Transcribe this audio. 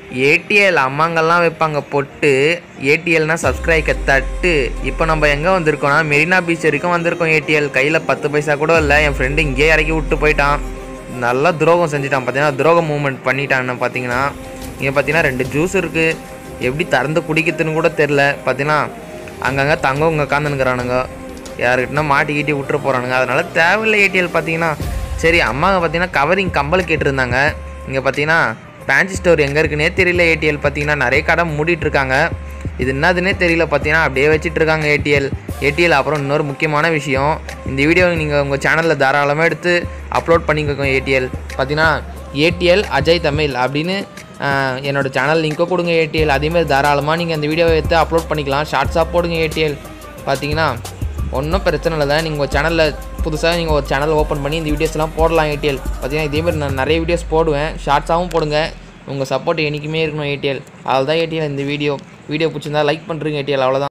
ADL அம்மாங்கெல்லாம் வைப்பாங்க பொட்டு ஏடிஎல்னா சப்ஸ்கிரைக்க தட்டு இப்போ நம்ம எங்கே வந்திருக்கோம்னா மெரினா பீச் வரைக்கும் வந்திருக்கோம் ஏடிஎல் கையில் பத்து பைசா கூட இல்லை என் ஃப்ரெண்டு இங்கேயே இறக்கி விட்டு போயிட்டான் நல்லா துரோகம் செஞ்சுட்டான் பார்த்தீங்கன்னா துரோகம் மூவ்மெண்ட் பண்ணிட்டான்னு பார்த்தீங்கன்னா இங்கே பார்த்தீங்கன்னா ரெண்டு ஜூஸ் இருக்குது எப்படி திறந்து குடிக்கிறதுன்னு கூட தெரில பார்த்தீங்கன்னா அங்கங்கே தங்கவங்க உட்காந்துனுக்குறானுங்க யாருக்கிட்டனா மாட்டிக்கிட்டி விட்டுற போகிறானுங்க அதனால தேவையில்லை ஏடிஎல் பார்த்தீங்கன்னா சரி அம்மாங்க பார்த்தீங்கன்னா கவரிங் கம்பல் கேட்டிருந்தாங்க இங்கே பார்த்தீங்கன்னா பேண்ட் ஸ்டோர் எங்கே இருக்குன்னே தெரியல ஏடிஎல் பார்த்தீங்கன்னா நிறைய கடை மூடிட்டு இருக்காங்க இது என்னதுன்னே தெரியல பார்த்தீங்கன்னா அப்படியே வச்சிட்டு இருக்காங்க ஏடிஎல் ஏடிஎல் அப்புறம் இன்னொரு முக்கியமான விஷயம் இந்த வீடியோ நீங்கள் உங்கள் சேனலில் தாராளமாக எடுத்து அப்லோட் பண்ணிக்கோங்க ஏடிஎல் பார்த்தீங்கன்னா ஏடிஎல் அஜய் தமிழ் அப்படின்னு ஆஹ், என்னோட சேனல் லிங்க்கோ கொடுங்க ஏடிஎல் அதேமாதிரி தாராளமாக நீங்கள் இந்த வீடியோவை எடுத்து அப்லோட் பண்ணிக்கலாம் ஷார்ட்ஸாக போடுங்க ஏடிஎல் பார்த்தீங்கன்னா ஒன்றும் பிரச்சனை இல்லை தான் நீங்கள் ஒரு சேனலில் புதுசாக நீங்கள் ஒரு சேனல் ஓப்பன் பண்ணி இந்த வீடியோஸ்லாம் போடலாம் ஏடிஎல் பார்த்தீங்கன்னா இதேமாதிரி நான் நிறைய வீடியோஸ் போடுவேன் ஷார்ட்ஸாகவும் போடுங்க உங்கள் சப்போர்ட் என்றைக்குமே இருக்கணும் ஏடிஎல் அதில் தான் ஏடிஎல் இந்த வீடியோ வீடியோ பிடிச்சிருந்தா லைக் பண்ணுறீங்க ஏடிஎல் அவ்வளோதான்